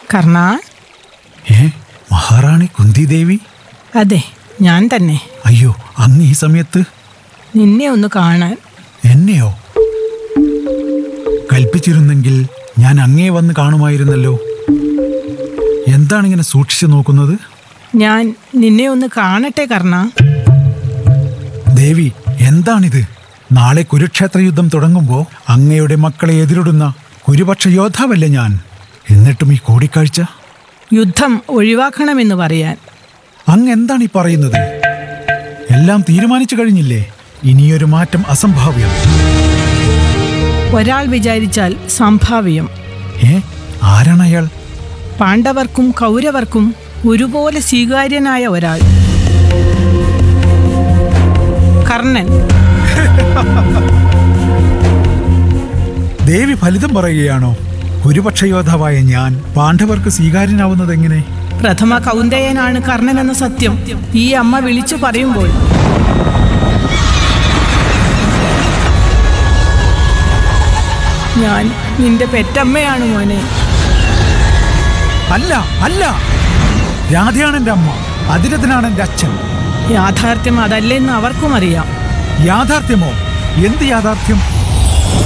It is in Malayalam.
കർണ ഏ മഹാറാണി കുന്തിദേവി അതെ ഞാൻ തന്നെ അയ്യോ അങ്ങ് ഈ സമയത്ത് നിന്നെ ഒന്ന് കാണാൻ എന്നെയോ കൽപ്പിച്ചിരുന്നെങ്കിൽ ഞാൻ അങ്ങേ വന്ന് കാണുമായിരുന്നല്ലോ എന്താണിങ്ങനെ സൂക്ഷിച്ചു നോക്കുന്നത് ഞാൻ നിന്നെ ഒന്ന് കാണട്ടെ കർണ ദേവി എന്താണിത് നാളെ കുരുക്ഷേത്ര യുദ്ധം തുടങ്ങുമ്പോൾ അങ്ങയുടെ മക്കളെ എതിരിടുന്ന കുരുപക്ഷ യോദ്ധാവല്ലേ ഞാൻ എന്നിട്ടും ഈ കൂടിക്കാഴ്ച യുദ്ധം ഒഴിവാക്കണമെന്ന് പറയാൻ അങ്ങ് എന്താണ് ഈ പറയുന്നത് എല്ലാം തീരുമാനിച്ചു കഴിഞ്ഞില്ലേ ഇനിയൊരു മാറ്റം അസംഭാവ്യം ഒരാൾ വിചാരിച്ചാൽ സംഭാവ്യം ഏ ആരാണ് അയാൾ പാണ്ഡവർക്കും കൗരവർക്കും ഒരുപോലെ സ്വീകാര്യനായ ഒരാൾ കർണൻ ദേവി ഫലിതം പറയുകയാണോ കുരുപക്ഷ യോദ്ധാവായ ഞാൻ പാണ്ഡവർക്ക് സ്വീകാര്യനാവുന്നത് എങ്ങനെ പ്രഥമ കൗന്ദയനാണ് കർണൻ എന്ന സത്യം ഈ അമ്മ വിളിച്ചു പറയുമ്പോൾ ഞാൻ നിന്റെ പെറ്റമ്മയാണ് മോനെ അല്ല അല്ല രാധയാണ് എൻ്റെ അമ്മ അതിരഥനാണ് എൻ്റെ അച്ഛൻ യാഥാർത്ഥ്യം അതല്ലെന്ന് അവർക്കും അറിയാം യാഥാർത്ഥ്യമോ എന്ത് യാഥാർത്ഥ്യം